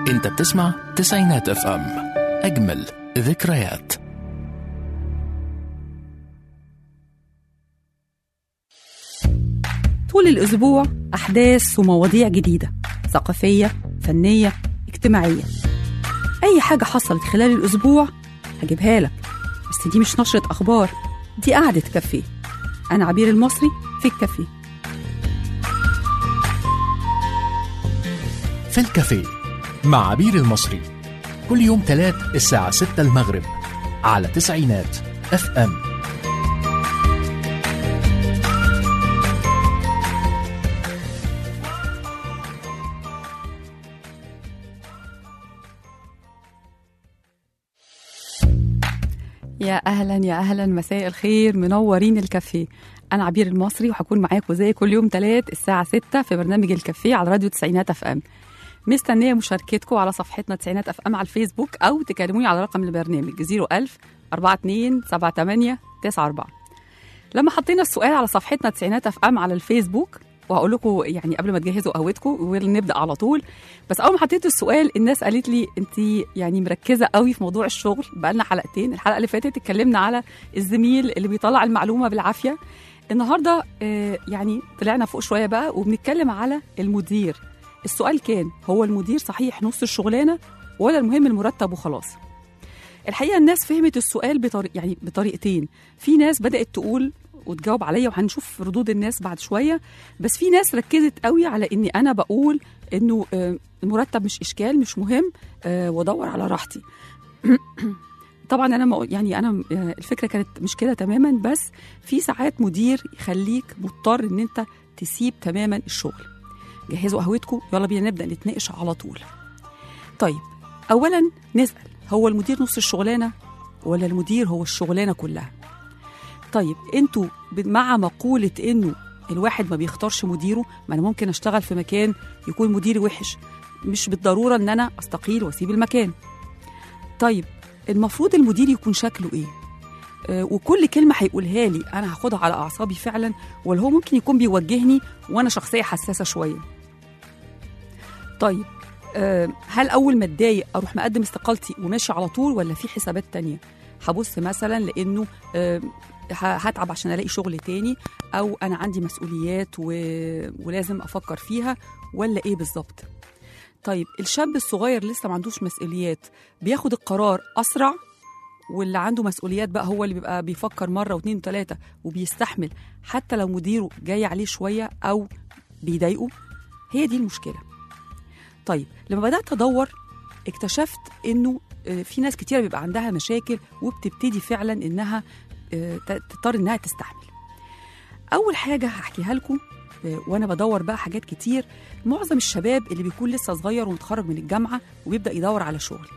انت بتسمع تسعينات اف ام اجمل ذكريات طول الأسبوع أحداث ومواضيع جديدة ثقافية فنية اجتماعية أي حاجة حصلت خلال الأسبوع هجيبها لك بس دي مش نشرة أخبار دي قعدة كافيه أنا عبير المصري في الكافيه في الكافيه مع عبير المصري كل يوم تلات الساعة 6 المغرب على تسعينات اف ام يا أهلا يا أهلا مساء الخير منورين الكافيه أنا عبير المصري وهكون معاكم زي كل يوم تلات الساعة 6 في برنامج الكافيه على راديو تسعينات اف ام مستنية مشاركتكم على صفحتنا تسعينات اف ام على الفيسبوك أو تكلموني على رقم البرنامج 01000 42 78 94 لما حطينا السؤال على صفحتنا تسعينات اف ام على الفيسبوك وهقول لكم يعني قبل ما تجهزوا قهوتكم ونبدا على طول بس اول ما حطيت السؤال الناس قالت لي انت يعني مركزه قوي في موضوع الشغل بقالنا حلقتين الحلقه اللي فاتت اتكلمنا على الزميل اللي بيطلع المعلومه بالعافيه النهارده آه، يعني طلعنا فوق شويه بقى وبنتكلم على المدير السؤال كان هو المدير صحيح نص الشغلانه ولا المهم المرتب وخلاص الحقيقه الناس فهمت السؤال بطريق يعني بطريقتين في ناس بدات تقول وتجاوب عليا وهنشوف ردود الناس بعد شويه بس في ناس ركزت قوي على اني انا بقول انه آه، المرتب مش اشكال مش مهم آه، وادور على راحتي طبعا انا ما- يعني انا آه، الفكره كانت مش كده تماما بس في ساعات مدير يخليك مضطر ان انت تسيب تماما الشغل جهزوا قهوتكم يلا بينا نبدا نتناقش على طول طيب اولا نسال هو المدير نص الشغلانه ولا المدير هو الشغلانه كلها طيب انتوا ب- مع مقوله انه الواحد ما بيختارش مديره ما انا ممكن اشتغل في مكان يكون مديري وحش مش بالضروره ان انا استقيل واسيب المكان طيب المفروض المدير يكون شكله ايه آه وكل كلمه هيقولها لي انا هاخدها على اعصابي فعلا ولا هو ممكن يكون بيوجهني وانا شخصيه حساسه شويه طيب آه هل اول ما اتضايق اروح مقدم استقالتي وماشي على طول ولا في حسابات تانية هبص مثلا لانه آه ه- هتعب عشان الاقي شغل تاني او انا عندي مسؤوليات و... ولازم افكر فيها ولا ايه بالظبط طيب الشاب الصغير لسه ما عندوش مسؤوليات بياخد القرار اسرع واللي عنده مسؤوليات بقى هو اللي بيبقى بيفكر مره واثنين وثلاثه وبيستحمل حتى لو مديره جاي عليه شويه او بيضايقه هي دي المشكله طيب لما بدات ادور اكتشفت انه آه، في ناس كتير بيبقى عندها مشاكل وبتبتدي فعلا انها آه، ت- تضطر انها تستحمل اول حاجه هحكيها لكم آه، وانا بدور بقى حاجات كتير معظم الشباب اللي بيكون لسه صغير ومتخرج من الجامعه وبيبدا يدور على شغل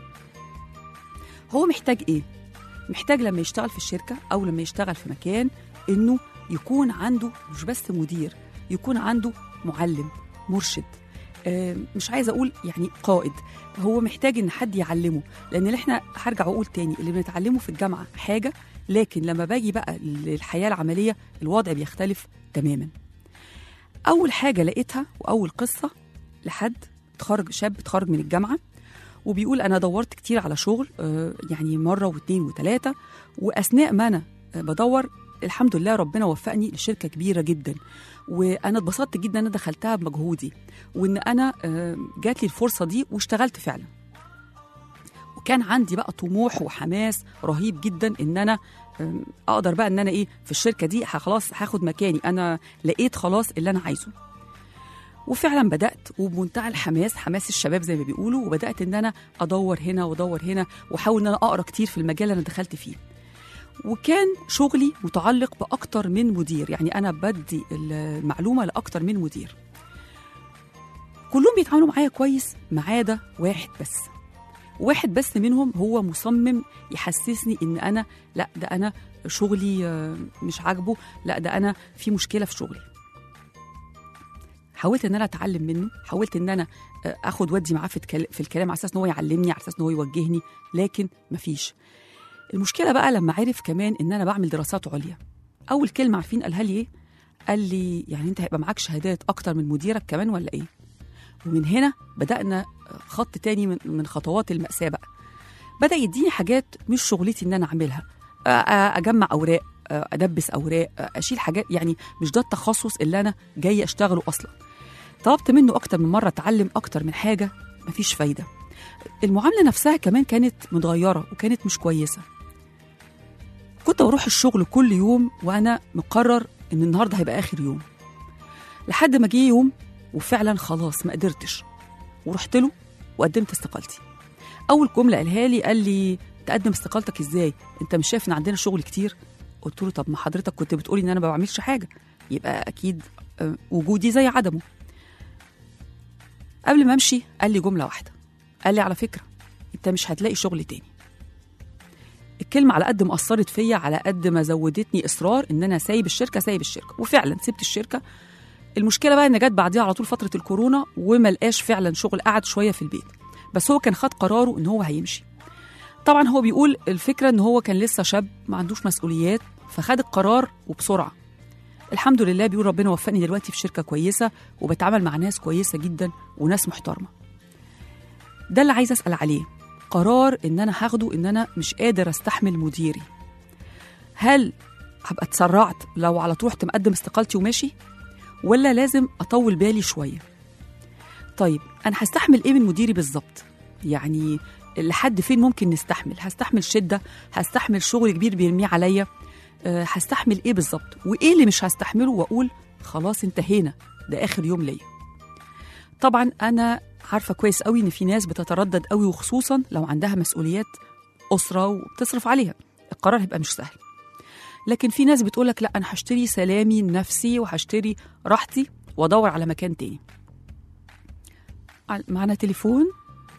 هو محتاج ايه محتاج لما يشتغل في الشركه او لما يشتغل في مكان انه يكون عنده مش بس مدير يكون عنده معلم مرشد آه، مش عايزه اقول يعني قائد هو محتاج ان حد يعلمه لان اللي احنا هرجع واقول تاني اللي بنتعلمه في الجامعه حاجه لكن لما باجي بقى للحياه العمليه الوضع بيختلف تماما اول حاجه لقيتها واول قصه لحد تخرج شاب اتخرج من الجامعه وبيقول انا دورت كتير على شغل آه، يعني مره واثنين وثلاثه واثناء ما انا آه، بدور الحمد لله ربنا وفقني لشركه كبيره جدا وانا اتبسطت جدا ان انا دخلتها بمجهودي وان انا آه، جات لي الفرصه دي واشتغلت فعلا وكان عندي بقى طموح وحماس رهيب جدا ان انا آم، اقدر بقى ان انا ايه في الشركه دي ه- خلاص هاخد مكاني انا لقيت خلاص اللي انا عايزه وفعلا بدات وبمنتهى الحماس حماس الشباب زي ما بيقولوا وبدات ان انا ادور هنا وادور هنا واحاول ان انا اقرا كتير في المجال اللي انا دخلت فيه وكان شغلي متعلق باكتر من مدير يعني انا بدي المعلومه لاكتر من مدير كلهم بيتعاملوا معايا كويس ما عدا واحد بس واحد بس منهم هو مصمم يحسسني ان انا لا ده انا شغلي آه، مش عاجبه لا ده انا في مشكله في شغلي حاولت ان انا اتعلم منه حاولت ان انا آه، اخد ودي معاه في الكل- في الكلام على اساس ان هو يعلمني على اساس ان هو يوجهني لكن مفيش المشكله بقى لما عرف كمان ان انا بعمل دراسات عليا اول كلمه عارفين قالها لي ايه قال لي يعني انت هيبقى معاك شهادات اكتر من مديرك كمان ولا ايه ومن هنا بدأنا خط تاني من, من خطوات المأساة بقى بدأ يديني حاجات مش شغلتي إن أنا أعملها أ- أ- أجمع أوراق أ- أدبس أوراق أ- أشيل حاجات يعني مش ده التخصص اللي أنا جاي أشتغله أصلا طلبت منه أكتر من مرة أتعلم أكتر من حاجة مفيش فايدة المعاملة نفسها كمان كانت متغيرة وكانت مش كويسة كنت بروح الشغل كل يوم وأنا مقرر إن النهاردة هيبقى آخر يوم لحد ما جه يوم وفعلا خلاص ما قدرتش ورحت له وقدمت استقالتي اول جمله قالها لي قال لي تقدم استقالتك ازاي انت مش شايف ان عندنا شغل كتير قلت له طب ما حضرتك كنت بتقولي ان انا ما بعملش حاجه يبقى اكيد آه، وجودي زي عدمه قبل ما امشي قال لي جمله واحده قال لي على فكره انت مش هتلاقي شغل تاني الكلمة على قد ما أثرت فيا على قد ما زودتني إصرار إن أنا سايب الشركة سايب الشركة وفعلا سبت الشركة المشكله بقى ان جت بعديها على طول فتره الكورونا وما لقاش فعلا شغل قعد شويه في البيت بس هو كان خد قراره ان هو هيمشي طبعا هو بيقول الفكره ان هو كان لسه شاب ما عندوش مسؤوليات فخد القرار وبسرعه الحمد لله بيقول ربنا وفقني دلوقتي في شركه كويسه وبتعامل مع ناس كويسه جدا وناس محترمه ده اللي عايز اسال عليه قرار ان انا هاخده ان انا مش قادر استحمل مديري هل هبقى اتسرعت لو على طول رحت مقدم استقالتي وماشي ولا لازم اطول بالي شويه طيب انا هستحمل ايه من مديري بالظبط يعني لحد فين ممكن نستحمل هستحمل شده هستحمل شغل كبير بيرميه عليا أه هستحمل ايه بالظبط وايه اللي مش هستحمله واقول خلاص انتهينا ده اخر يوم ليا طبعا انا عارفه كويس قوي ان في ناس بتتردد قوي وخصوصا لو عندها مسؤوليات اسره وبتصرف عليها القرار هيبقى مش سهل لكن في ناس بتقولك لا انا هشتري سلامي النفسي وهشتري راحتي وادور على مكان تاني عل- معنا تليفون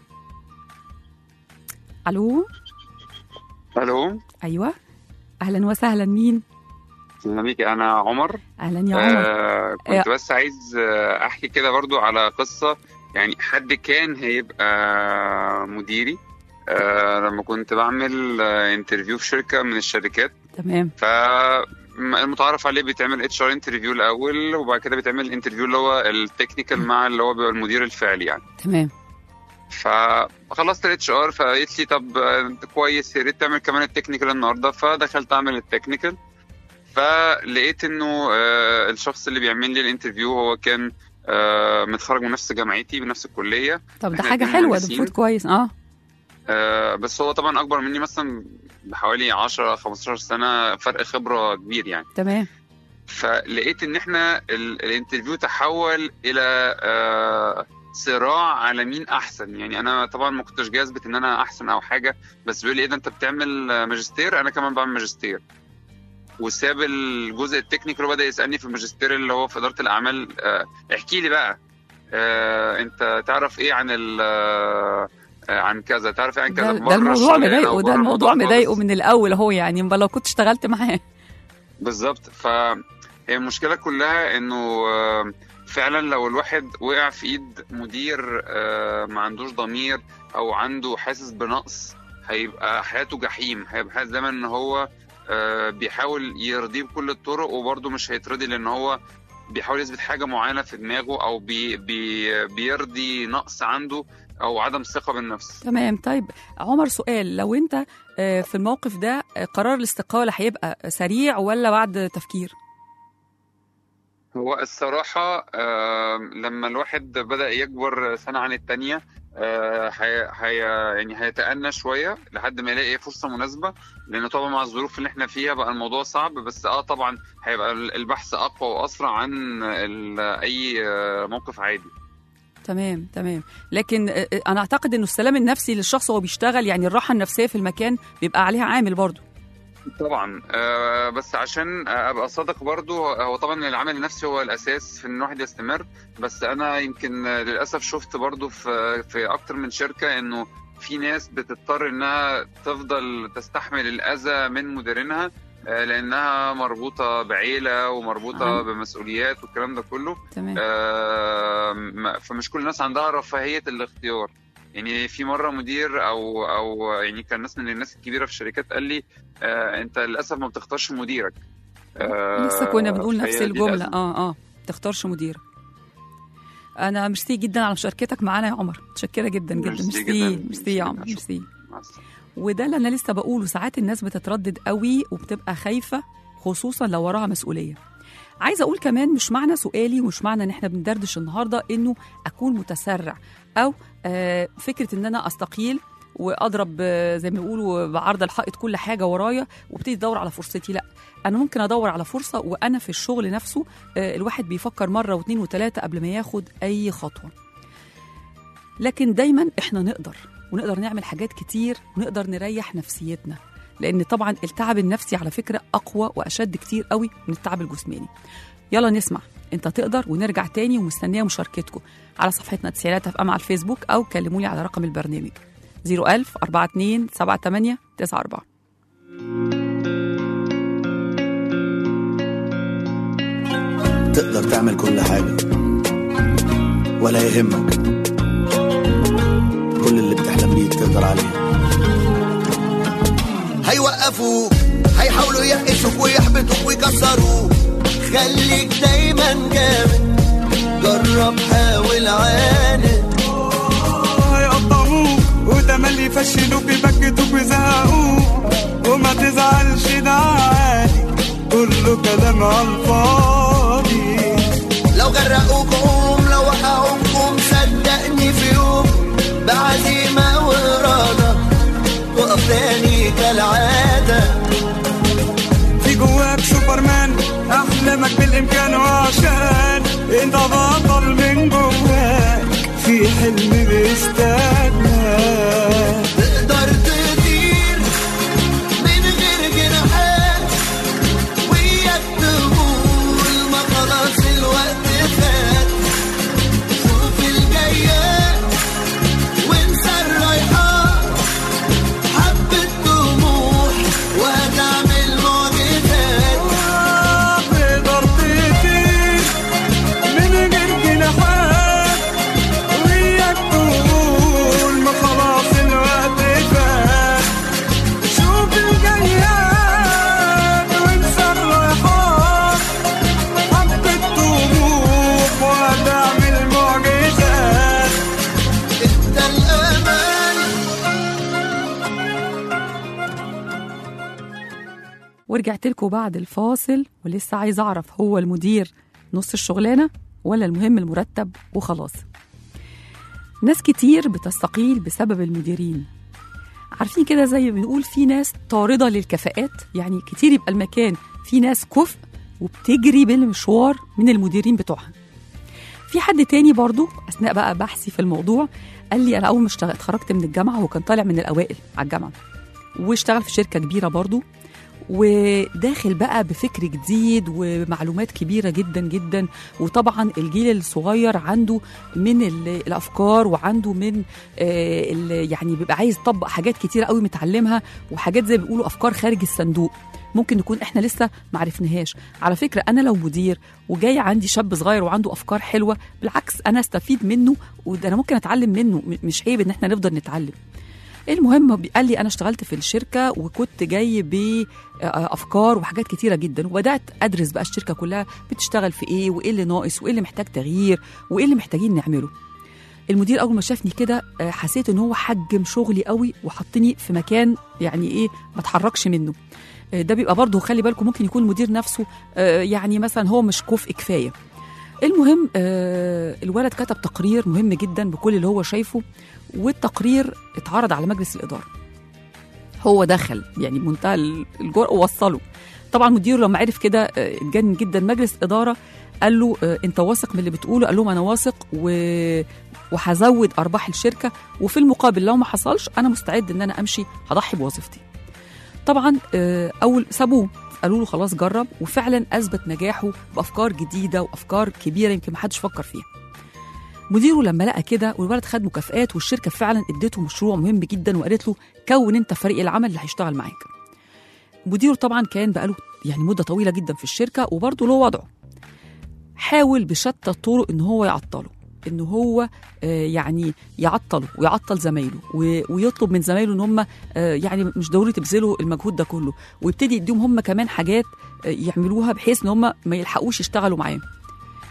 الو الو ايوه اهلا وسهلا مين اهلا بيكي انا عمر اهلا يا عمر آه كنت بس عايز آه احكي كده برضو على قصه يعني حد كان هيبقى مديري آه لما كنت بعمل آه انترفيو في شركه من الشركات تمام فالمتعارف عليه بيتعمل اتش ار انترفيو الاول وبعد كده بيتعمل انترفيو اللي هو التكنيكال مع اللي هو بيبقى المدير الفعلي يعني تمام فخلصت الاتش ار فقالت لي طب آه، كويس يا ريت تعمل كمان التكنيكال النهارده فدخلت اعمل التكنيكال فلقيت انه آه، الشخص اللي بيعمل لي الانترفيو هو كان آه، متخرج من نفس جامعتي بنفس الكليه طب ده إحنا حاجه اتنين حلوه ده مهندسين. المفروض كويس اه آه، بس هو طبعا اكبر مني مثلا بحوالي 10 15 سنه فرق خبره كبير يعني تمام فلقيت ان احنا ال- الانترفيو تحول الى آه، صراع على مين احسن يعني انا طبعا ما كنتش جاي اثبت ان انا احسن او حاجه بس بيقول لي ايه ده انت بتعمل آه، ماجستير انا كمان بعمل ماجستير وساب الجزء التكنيكال وبدا يسالني في الماجستير اللي هو في اداره الاعمال آه، احكي لي بقى آه، انت تعرف ايه عن ال آه، عن كذا تعرف ايه عن كذا ده, بره ده الموضوع الشغلانة مضايقه وبره ده الموضوع خالص. مضايقه من الاول اهو يعني امال لو كنت اشتغلت معاه بالظبط فهي المشكله كلها انه آه، فعلا لو الواحد وقع في ايد مدير آه، ما عندوش ضمير او عنده حاسس بنقص هيبقى حياته جحيم هيبقى حاسس دايما ان هو آه، بيحاول يرضيه بكل الطرق وبرضه مش هيترضي لان هو بيحاول يثبت حاجه معينه في دماغه او بي بي بيرضي نقص عنده او عدم ثقه بالنفس تمام طيب عمر سؤال لو انت آه، في الموقف ده آه، قرار الاستقاله هيبقى سريع ولا بعد تفكير هو الصراحة آه، لما الواحد بدأ يكبر سنة عن التانية آه، هي هي يعني هيتأنى شوية لحد ما يلاقي فرصة مناسبة لأن طبعا مع الظروف اللي احنا فيها بقى الموضوع صعب بس اه طبعا هيبقى البحث أقوى وأسرع عن ال- أي آه، موقف عادي تمام تمام لكن آه، آه، انا اعتقد انه السلام النفسي للشخص وهو بيشتغل يعني الراحه النفسيه في المكان بيبقى عليها عامل برضه طبعا آه، بس عشان ابقى صادق برضو هو طبعا العمل النفسي هو الاساس في ان الواحد يستمر بس انا يمكن آه، للاسف شفت برضو في في اكتر من شركه انه في ناس بتضطر انها تفضل تستحمل الاذى من مديرينها آه، لانها مربوطه بعيله ومربوطه آه. بمسؤوليات والكلام ده كله تمام آه، ما- فمش كل الناس عندها رفاهيه الاختيار يعني في مره مدير او او يعني كان ناس من الناس الكبيره في الشركات قال لي آه انت للاسف ما بتختارش مديرك آه لسه كنا بنقول فهي نفس دي الجمله الأزمة. اه اه تختارش مديرك انا ميرسي جدا على مشاركتك معانا يا عمر متشكره جدا جدا ميرسي ميرسي جداً. ميرسي يا عمر شكراً. ميرسي مع السلامة. وده اللي انا لسه بقوله ساعات الناس بتتردد قوي وبتبقى خايفه خصوصا لو وراها مسؤوليه عايزه اقول كمان مش معنى سؤالي ومش معنى ان احنا بندردش النهارده انه اكون متسرع او آه فكره ان انا استقيل واضرب آه، زي ما بيقولوا بعرض الحائط كل حاجه ورايا وابتدي ادور على فرصتي لا انا ممكن ادور على فرصه وانا في الشغل نفسه آه، الواحد بيفكر مره واثنين وثلاثه قبل ما ياخد اي خطوه لكن دايما احنا نقدر ونقدر نعمل حاجات كتير ونقدر نريح نفسيتنا لان طبعا التعب النفسي على فكره اقوى واشد كتير قوي من التعب الجسماني يلا نسمع انت تقدر ونرجع تاني ومستنيه مشاركتكم على صفحتنا تسعينات اف ام على الفيسبوك او كلموني على رقم البرنامج 01000 42 78 94 تقدر تعمل كل حاجة ولا يهمك كل اللي بتحلم بيه تقدر عليه هيوقفوك هيحاولوا يقشوك ويحبطوك ويكسروك خليك دايما جامد جرب حاول عاند هيقطعوك وتملي يفشلوك يبكتوك ويزهقوك وما تزعلش ده عادي كله كلام على الفاضي لو غرقوك قوم لو وقعوك قوم صدقني في يوم بعزيمة وإرادة تقف تاني كالعادة في جواك سوبرمان احلامك بالامكان وعشان انت بطل من جواك في حلم بيستناك تقدر تطير من غير جناحات وياك تقول ما خلاص الوقت فات شوف الجايات وانسى الرايحات حبة طموح وهتعمل معجزات تقدر تطير من غير جناحات وياك تقول ما خلاص الوقت فات شوف الجياد وانسى الرايحات حبة طموح وهتعمل معجزات انت الامل ورجعت لكم بعد الفاصل ولسه عايز اعرف هو المدير نص الشغلانه ولا المهم المرتب وخلاص ناس كتير بتستقيل بسبب المديرين عارفين كده زي ما بنقول في ناس طارده للكفاءات يعني كتير يبقى المكان في ناس كفء وبتجري بالمشوار من المديرين بتوعها في حد تاني برضو اثناء بقى بحثي في الموضوع قال لي انا اول ما اشتغلت اتخرجت من الجامعه هو كان طالع من الاوائل على الجامعه واشتغل في شركه كبيره برضو وداخل بقى بفكر جديد ومعلومات كبيرة جدا جدا وطبعا الجيل الصغير عنده من ال- الأفكار وعنده من آه، ال- يعني بيبقى عايز يطبق حاجات كتيرة قوي متعلمها وحاجات زي ما بيقولوا أفكار خارج الصندوق ممكن نكون احنا لسه معرفناهاش على فكرة أنا لو مدير وجاي عندي شاب صغير وعنده أفكار حلوة بالعكس أنا استفيد منه وده أنا ممكن أتعلم منه م- مش عيب إن احنا نفضل نتعلم المهم قال لي انا اشتغلت في الشركه وكنت جاي بافكار وحاجات كتيره جدا وبدات ادرس بقى الشركه كلها بتشتغل في ايه وايه اللي ناقص وايه اللي محتاج تغيير وايه اللي محتاجين نعمله المدير اول ما شافني كده آه، حسيت ان هو حجم شغلي قوي وحطني في مكان يعني ايه ما اتحركش منه آه، ده بيبقى برضه خلي بالكم ممكن يكون المدير نفسه آه، يعني مثلا هو مش كفء كفايه المهم آه، الولد كتب تقرير مهم جدا بكل اللي هو شايفه والتقرير اتعرض على مجلس الإدارة هو دخل يعني بمنتهى الجرأة ووصله طبعا مديره لما عرف كده آه، اتجنن جدا مجلس إدارة قال له آه، انت واثق من اللي بتقوله قال لهم انا واثق و... وهزود ارباح الشركه وفي المقابل لو ما حصلش انا مستعد ان انا امشي هضحي بوظيفتي طبعا آه، اول سابوه قالوا له خلاص جرب وفعلا اثبت نجاحه بافكار جديده وافكار كبيره يمكن ما حدش فكر فيها مديره لما لقى كده والولد خد مكافآت والشركه فعلا اديته مشروع مهم جدا وقالت له كون انت فريق العمل اللي هيشتغل معاك مديره طبعا كان بقاله يعني مده طويله جدا في الشركه وبرضه له وضعه حاول بشتى الطرق ان هو يعطله ان هو آه، يعني يعطله ويعطل زمايله و- ويطلب من زمايله ان هم آه، يعني مش ضروري تبذلوا المجهود ده كله ويبتدي يديهم هم كمان حاجات آه، يعملوها بحيث ان هم ما يلحقوش يشتغلوا معاه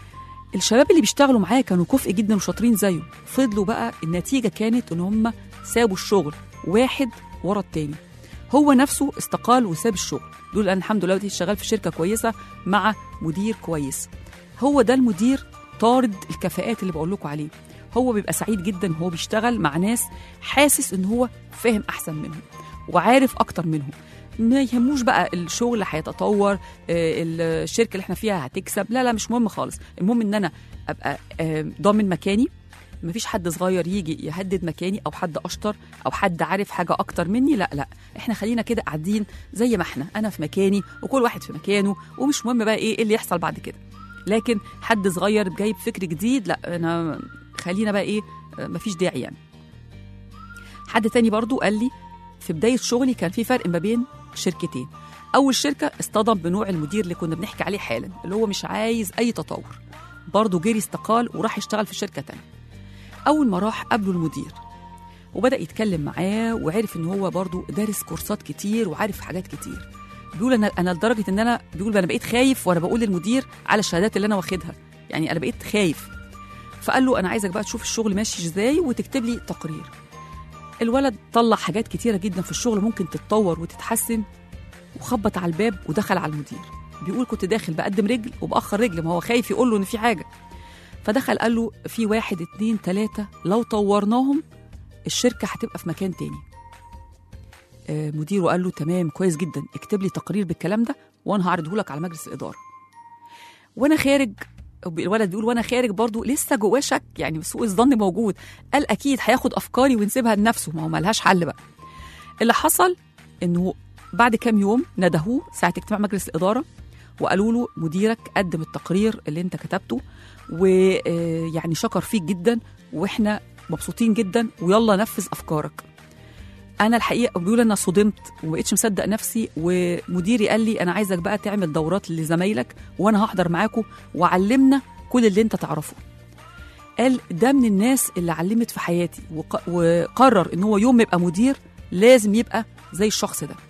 الشباب اللي بيشتغلوا معاه كانوا كفء جدا وشاطرين زيه فضلوا بقى النتيجه كانت ان هم سابوا الشغل واحد ورا التاني هو نفسه استقال وساب الشغل دول انا الحمد لله دلوقتي شغال في شركه كويسه مع مدير كويس هو ده المدير طارد الكفاءات اللي بقول لكم عليه هو بيبقى سعيد جدا وهو بيشتغل مع ناس حاسس ان هو فاهم احسن منهم وعارف اكتر منهم ما يهموش بقى الشغل هيتطور آه، الشركه اللي احنا فيها هتكسب لا لا مش مهم خالص المهم ان انا ابقى آه، ضامن مكاني مفيش حد صغير يجي يهدد مكاني او حد اشطر او حد عارف حاجه اكتر مني لا لا احنا خلينا كده قاعدين زي ما احنا انا في مكاني وكل واحد في مكانه ومش مهم بقى ايه إيه اللي يحصل بعد كده لكن حد صغير جايب فكر جديد لا انا خلينا بقى ايه آه، مفيش داعي يعني حد تاني برضو قال لي في بدايه شغلي كان في فرق ما بين شركتين اول شركه اصطدم بنوع المدير اللي كنا بنحكي عليه حالا اللي هو مش عايز اي تطور برضه جري استقال وراح يشتغل في شركه تانية اول ما راح قابله المدير وبدا يتكلم معاه وعرف ان هو برضه دارس كورسات كتير وعارف حاجات كتير بيقول انا انا لدرجه ان انا بيقول انا بقيت خايف وانا بقول للمدير على الشهادات اللي انا واخدها يعني انا بقيت خايف فقال له انا عايزك بقى تشوف الشغل ماشي ازاي وتكتب لي تقرير الولد طلع حاجات كتيره جدا في الشغل ممكن تتطور وتتحسن وخبط على الباب ودخل على المدير بيقول كنت داخل بقدم رجل وبأخر رجل ما هو خايف يقول له ان في حاجه فدخل قال له في واحد اتنين تلاته لو طورناهم الشركه هتبقى في مكان تاني آه، مديره قال له تمام كويس جدا اكتب لي تقرير بالكلام ده وانا هعرضه لك على مجلس الاداره وانا خارج الولد بيقول وانا خارج برضو لسه جواه شك يعني سوء الظن موجود قال اكيد هياخد افكاري وينسبها لنفسه ما هو ملهاش حل بقى اللي حصل انه بعد كام يوم ندهوه ساعه اجتماع مجلس الاداره وقالوا له مديرك قدم التقرير اللي انت كتبته ويعني شكر فيك جدا واحنا مبسوطين جدا ويلا نفذ افكارك انا الحقيقه بيقول انا صدمت ومبقتش مصدق نفسي ومديري قال لي انا عايزك بقى تعمل دورات لزمايلك وانا هحضر معاكم وعلمنا كل اللي انت تعرفه قال ده من الناس اللي علمت في حياتي وق- وقرر ان هو يوم ما يبقى مدير لازم يبقى زي الشخص ده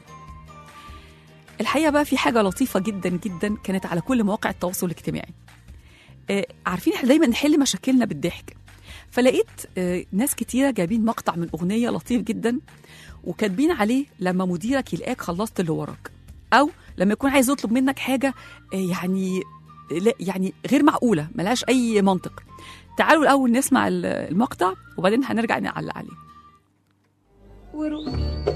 الحقيقه بقى في حاجه لطيفه جدا جدا كانت على كل مواقع التواصل الاجتماعي آه، عارفين احنا دايما نحل مشاكلنا بالضحك فلقيت آه، ناس كتيره جايبين مقطع من اغنيه لطيف جدا وكاتبين عليه لما مديرك يلاقيك خلصت اللي وراك او لما يكون عايز يطلب منك حاجه آه، يعني لا يعني غير معقوله ملهاش اي منطق تعالوا الاول نسمع ال- المقطع وبعدين هنرجع نعلق عليه وروح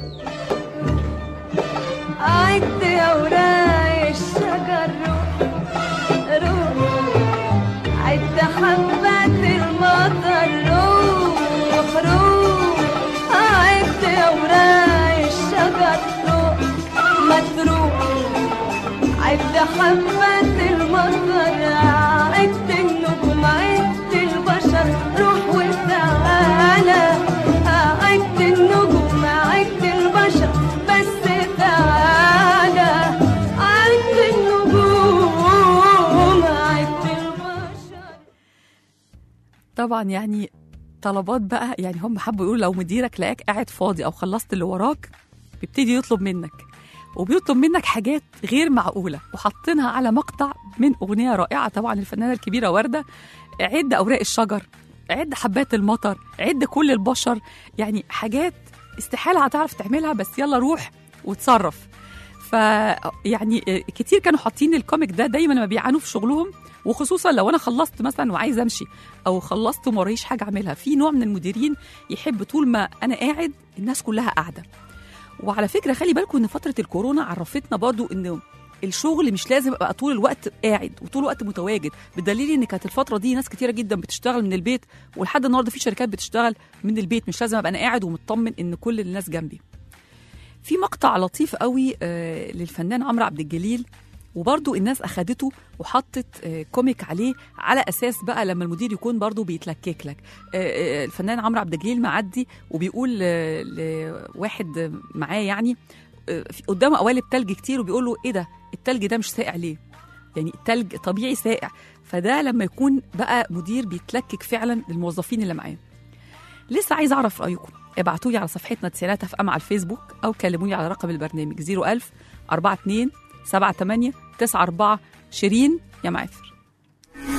عد أوراق الشجر روح روح عد حبات المطر روح روح عد أوراق الشجر روح ما تروح عد حبات المطر عد النجوم عد البشر روح وتعالى عد النجوم عد البشر بس تعالى عد النجوم عد البشر طبعا يعني طلبات بقى يعني هم حبوا يقولوا لو مديرك لقاك قاعد فاضي او خلصت اللي وراك بيبتدي يطلب منك وبيطلب منك حاجات غير معقوله وحاطينها على مقطع من اغنيه رائعه طبعا الفنانه الكبيره ورده عد اوراق الشجر عد حبات المطر عد كل البشر يعني حاجات استحاله هتعرف تعملها بس يلا روح وتصرف ف يعني كتير كانوا حاطين الكوميك ده دايما لما بيعانوا في شغلهم وخصوصا لو انا خلصت مثلا وعايزه امشي او خلصت وما ورايش حاجه اعملها في نوع من المديرين يحب طول ما انا قاعد الناس كلها قاعده وعلى فكره خلي بالكم ان فتره الكورونا عرفتنا برضو ان الشغل مش لازم ابقى طول الوقت قاعد وطول الوقت متواجد بدليل ان كانت الفتره دي ناس كتيره جدا بتشتغل من البيت ولحد النهارده في شركات بتشتغل من البيت مش لازم ابقى انا قاعد ومطمن ان كل الناس جنبي في مقطع لطيف قوي آه، للفنان عمرو عبد الجليل وبرضو الناس اخدته وحطت آه، كوميك عليه على اساس بقى لما المدير يكون برضو بيتلكك لك آه، آه، الفنان عمرو عبد الجليل معدي وبيقول آه، لواحد معاه يعني آه، في- قدامه قوالب تلج كتير وبيقول له ايه ده التلج ده مش ساقع ليه يعني التلج طبيعي ساقع فده لما يكون بقى مدير بيتلكك فعلا للموظفين اللي معاه لسه عايز اعرف رايكم ابعتوا لي على صفحتنا تسعينات اف ام على الفيسبوك او كلموني على رقم البرنامج 01000 42 78 94 شيرين يا معافر دايما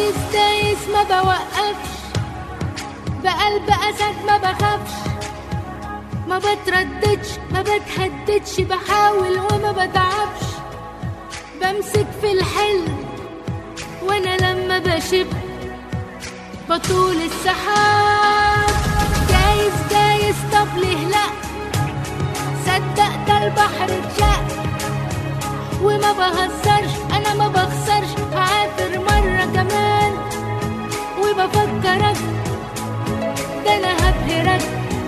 دايس دايس ما بوقفش بقلب أسد ما بخافش ما بترددش ما بتهددش بحاول وما بتعبش بمسك في الحلم وانا لما بشب بطول السحاب دايس دايس طب ليه لا صدق ده البحر اتشق وما بهزرش انا ما بخسرش هعافر مرة كمان وبفكرك ده انا هبهرك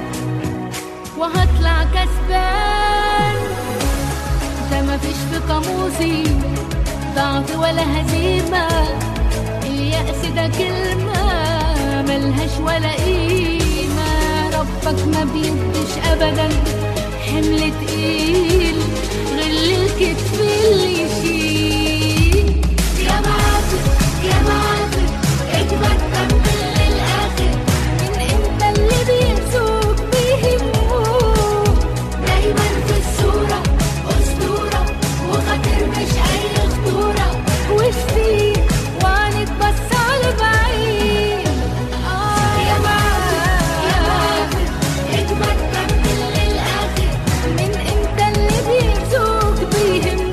وهطلع كسبان ده مفيش في قاموسي ضعف ولا هزيمة اليأس ده كلمة ملهاش ولا قيمة ربك ما بيديش أبدا حمل تقيل غير الكتف اللي يشيل يا معافر يا معافر اجمد كمل للآخر من انت اللي بيسوق بيهموك دايما في الصورة أسطورة وخاطر مش أي خطورة وشتي وعنك بس على بعيد آه يا معافر يا معافر اجمد كمل للآخر من انت اللي بيسوق بيهموك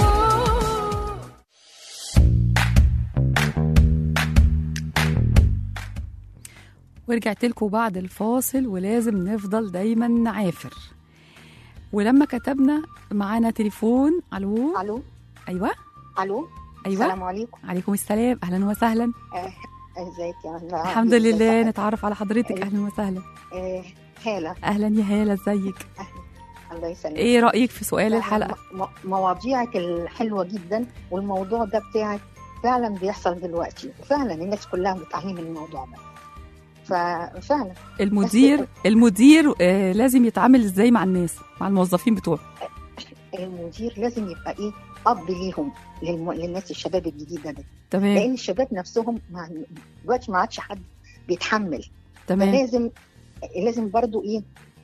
ورجعت لكم بعد الفاصل ولازم نفضل دايما نعافر ولما كتبنا معانا تليفون الو الو ايوه الو ايوه السلام عليكم عليكم السلام اهلا وسهلا آه، ازيك يا هلا الحمد لله نتعرف على حضرتك اهلا وسهلا آه، هالة اهلا يا هاله ازيك الله يسلمك ايه رايك في سؤال الحلقه م- م- مواضيعك الحلوة جدا والموضوع ده بتاعك فعلا بيحصل دلوقتي فعلا الناس كلها بتعاني من الموضوع ده ففعلا المدير المدير آه لازم يتعامل ازاي مع الناس مع الموظفين بتوعه المدير لازم يبقى ايه اب ليهم للم... للناس الشباب الجديده دي تمام لان الشباب نفسهم مع... دلوقتي ما عادش حد بيتحمل تمام فلازم لازم برضو ايه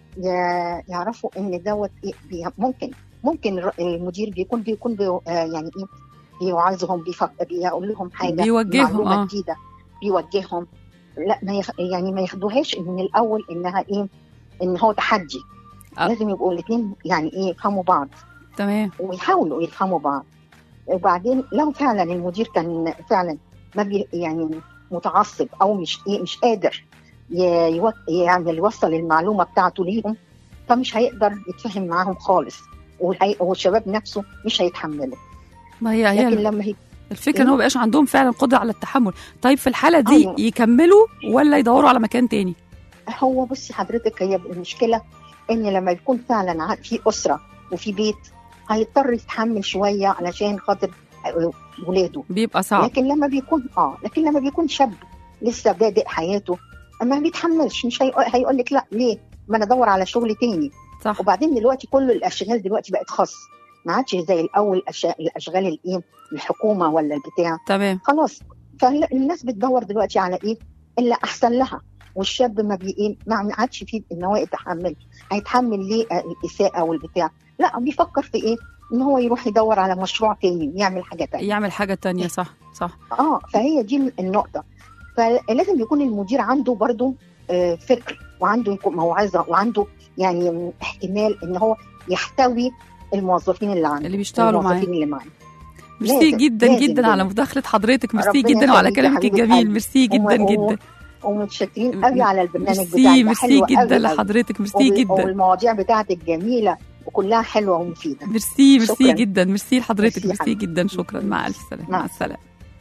ي- يعرفوا ان دوت إيه بي- ممكن ممكن الر- المدير بيكون بيكون بي آه يعني ايه بيوعظهم بيفكر بيقول لهم حاجه بيوجههم، معلومه آه. جديده بيوجههم لا ما يخ... يعني ما ياخدوهاش من الاول انها ايه ان هو تحدي آه. لازم يبقوا الاثنين يعني ايه يفهموا بعض تمام ويحاولوا يفهموا بعض وبعدين لو فعلا المدير كان فعلا ما بي يعني متعصب او مش إيه مش قادر ي- يو- يعني يوصل المعلومه بتاعته ليهم فمش هيقدر يتفاهم معاهم خالص والهي- والشباب نفسه مش هيتحمله ما هي هي لكن لما هي الفكره ان هو مبقاش عندهم فعلا قدره على التحمل طيب في الحاله دي أيوة. يكملوا ولا يدوروا على مكان تاني هو بصي حضرتك هي المشكله ان لما يكون فعلا ع- في اسره وفي بيت هيضطر يتحمل شويه علشان خاطر آه، ولاده بيبقى صعب لكن لما بيكون اه لكن لما بيكون شاب لسه بادئ حياته ما بيتحملش مش هيقول, هيقول لك لا ليه ما انا ادور على شغل تاني صح وبعدين دلوقتي كل الاشغال دلوقتي بقت خاص ما عادش زي الاول الأش- الاشغال الايه الحكومه ولا البتاع تمام خلاص فالناس بتدور دلوقتي على ايه اللي احسن لها والشاب ما بي إيه ما عادش فيه ان هو يتحمل هيتحمل ليه آه، الاساءه والبتاع لا بيفكر في ايه ان هو يروح يدور على مشروع تاني يعمل حاجه تانية يعمل حاجه تانية صح صح اه فهي دي النقطه فلازم يكون المدير عنده برضو آه، فكر وعنده يكون موعظه وعنده يعني احتمال ان هو يحتوي الموظفين اللي عنده اللي بيشتغلوا معاه الموظفين اللي معاه ميرسي لازم- جدا لازم جدا على جدا. مداخله حضرتك ميرسي ربنا جدا وعلى يخليك يا كلامك حبيبة الجميل قلبي. ميرسي جدا و- جدا ومتشكرين قوي على البرنامج ميرسي بتاعك ده ميرسي حلو جدا قوي قوي. لحضرتك ميرسي وب- جدا والمواضيع بتاعتك جميله وكلها حلوه ومفيده ميرسي ميرسي شكراً. جدا ميرسي لحضرتك ميرسي يا ميرسي حبيبي. جدا شكرا مع الف سلامه مع مع السلامه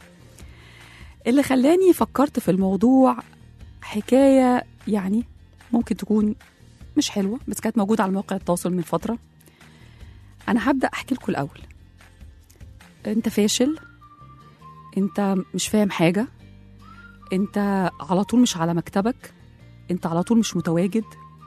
اللي خلاني فكرت في الموضوع حكايه يعني ممكن تكون مش حلوه بس كانت موجوده على مواقع التواصل من فتره انا هبدا احكي لكم الاول انت فاشل انت مش فاهم حاجه انت على طول مش على مكتبك انت على طول مش متواجد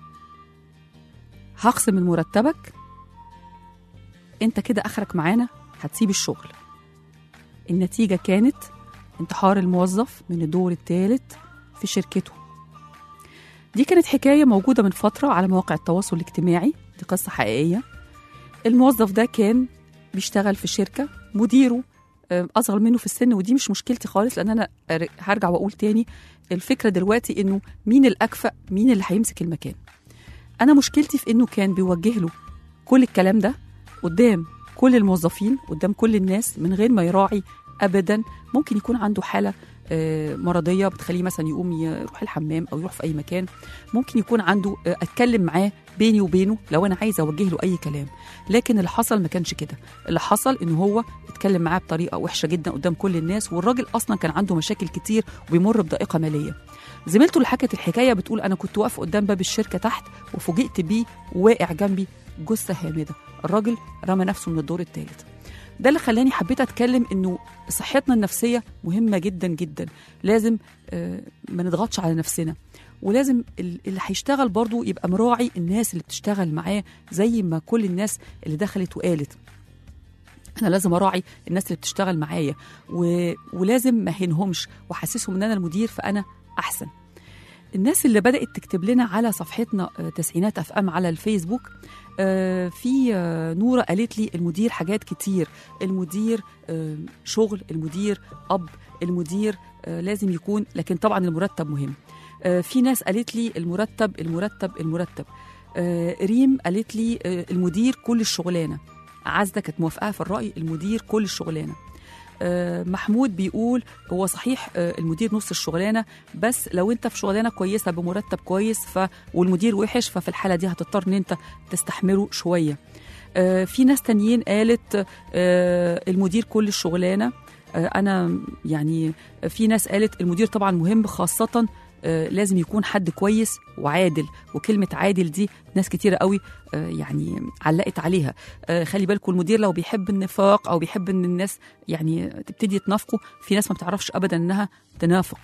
هخصم من مرتبك انت كده اخرك معانا هتسيب الشغل النتيجة كانت انتحار الموظف من الدور الثالث في شركته دي كانت حكاية موجودة من فترة على مواقع التواصل الاجتماعي دي قصة حقيقية الموظف ده كان بيشتغل في شركة مديره آه، اصغر منه في السن ودي مش مشكلتي خالص لان انا أر- هرجع واقول تاني الفكره دلوقتي انه مين الاكفأ مين اللي هيمسك المكان انا مشكلتي في انه كان بيوجه له كل الكلام ده قدام كل الموظفين قدام كل الناس من غير ما يراعي ابدا ممكن يكون عنده حاله آه، مرضيه بتخليه مثلا يقوم يروح الحمام او يروح في اي مكان ممكن يكون عنده آه، اتكلم معاه بيني وبينه لو انا عايزه اوجه له اي كلام لكن اللي حصل ما كانش كده اللي حصل ان هو اتكلم معاه بطريقه وحشه جدا قدام كل الناس والراجل اصلا كان عنده مشاكل كتير وبيمر بضائقه ماليه زميلته اللي حكت الحكايه بتقول انا كنت واقف قدام باب الشركه تحت وفوجئت بيه واقع جنبي جثه هامده الراجل رمى نفسه من الدور الثالث ده اللي خلاني حبيت اتكلم انه صحتنا النفسيه مهمه جدا جدا لازم آه، ما نضغطش على نفسنا ولازم ال- اللي هيشتغل برضو يبقى مراعي الناس اللي بتشتغل معاه زي ما كل الناس اللي دخلت وقالت انا لازم اراعي الناس اللي بتشتغل معايا و... ولازم ما اهينهمش واحسسهم ان انا المدير فانا احسن الناس اللي بدات تكتب لنا على صفحتنا آه، تسعينات اف ام على الفيسبوك آه، في آه، نوره قالت لي المدير حاجات كتير المدير آه، شغل المدير اب المدير آه، لازم يكون لكن طبعا المرتب مهم آه، في ناس قالت لي المرتب المرتب المرتب آه، ريم قالت لي آه، المدير كل الشغلانه عزة كانت موافقة في الرأي المدير كل الشغلانة آه، محمود بيقول هو صحيح آه، المدير نص الشغلانه بس لو انت في شغلانه كويسه بمرتب كويس ف والمدير وحش ففي الحاله دي هتضطر ان انت تستحمله شويه آه، في ناس تانيين قالت آه، المدير كل الشغلانه آه، انا يعني في ناس قالت المدير طبعا مهم خاصه آه، لازم يكون حد كويس وعادل وكلمه عادل دي ناس كتيره قوي آه، يعني علقت عليها آه، خلي بالكم المدير لو بيحب النفاق او بيحب ان الناس يعني تبتدي تنافقه في ناس ما بتعرفش ابدا انها تنافق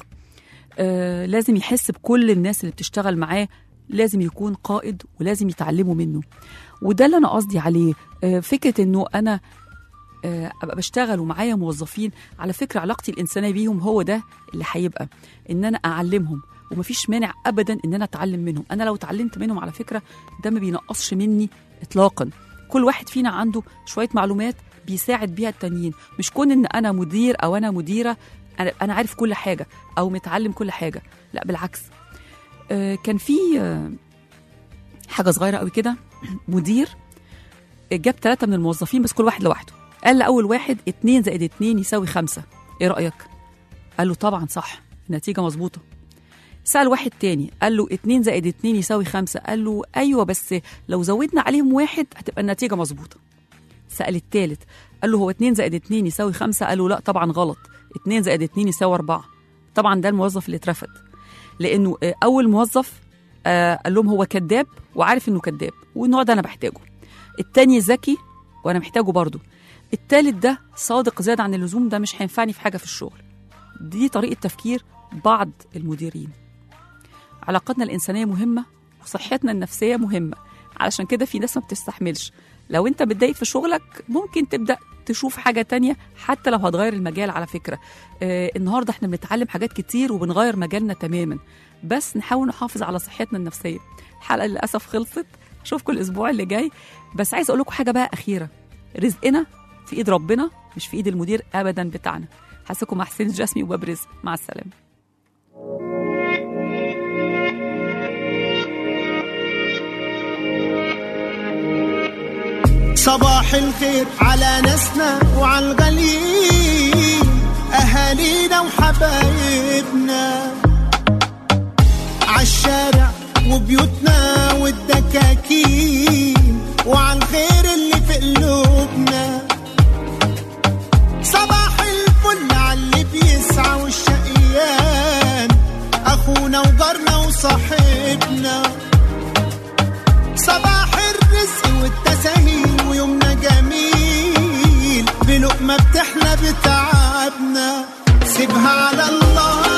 آه، لازم يحس بكل الناس اللي بتشتغل معاه لازم يكون قائد ولازم يتعلموا منه وده اللي انا قصدي عليه آه، فكره انه انا آه، ابقى بشتغل ومعايا موظفين على فكره علاقتي الانسانيه بيهم هو ده اللي هيبقى ان انا اعلمهم ومفيش مانع ابدا ان انا اتعلم منهم انا لو اتعلمت منهم على فكره ده ما بينقصش مني اطلاقا كل واحد فينا عنده شويه معلومات بيساعد بيها التانيين مش كون ان انا مدير او انا مديره انا أنا عارف كل حاجه او متعلم كل حاجه لا بالعكس آه، كان في آه، حاجه صغيره قوي كده مدير جاب ثلاثه من الموظفين بس كل واحد لوحده قال لأول واحد اتنين زائد اتنين يساوي خمسة ايه رأيك؟ قال له طبعا صح النتيجة مظبوطة سأل واحد تاني قال له اتنين زائد اتنين يساوي خمسة قال له أيوة بس لو زودنا عليهم واحد هتبقى النتيجة مظبوطة سأل التالت قال له هو اتنين زائد اتنين يساوي خمسة قال له لا طبعا غلط اتنين زائد اتنين يساوي أربعة طبعا ده الموظف اللي اترفد لأنه آه، أول موظف آه، قال لهم هو كذاب وعارف إنه كذاب والنوع ده أنا بحتاجه التاني ذكي وأنا محتاجه برضه التالت ده صادق زاد عن اللزوم ده مش هينفعني في حاجة في الشغل دي طريقة تفكير بعض المديرين علاقاتنا الإنسانية مهمة وصحتنا النفسية مهمة علشان كده في ناس ما بتستحملش لو انت متضايق في شغلك ممكن تبدأ تشوف حاجة تانية حتى لو هتغير المجال على فكرة آه النهاردة احنا بنتعلم حاجات كتير وبنغير مجالنا تماما بس نحاول نحافظ على صحتنا النفسية الحلقة للأسف خلصت أشوفكم الأسبوع اللي جاي بس عايز أقول لكم حاجة بقى أخيرة رزقنا في ايد ربنا مش في ايد المدير ابدا بتاعنا حاسكم مع حسين الجسمي وباب رزق مع السلامه صباح الخير على ناسنا وعلى الغاليين أهالينا وحبايبنا عالشارع وبيوتنا والدكاكين وعلى الخير اللي في قلوبنا صباح الفل على اللي بيسعى والشقيان أخونا وجارنا وصاحبنا صباح الرزق والتساهيل ويومنا جميل بلقمة بتحلى بتعبنا سيبها على الله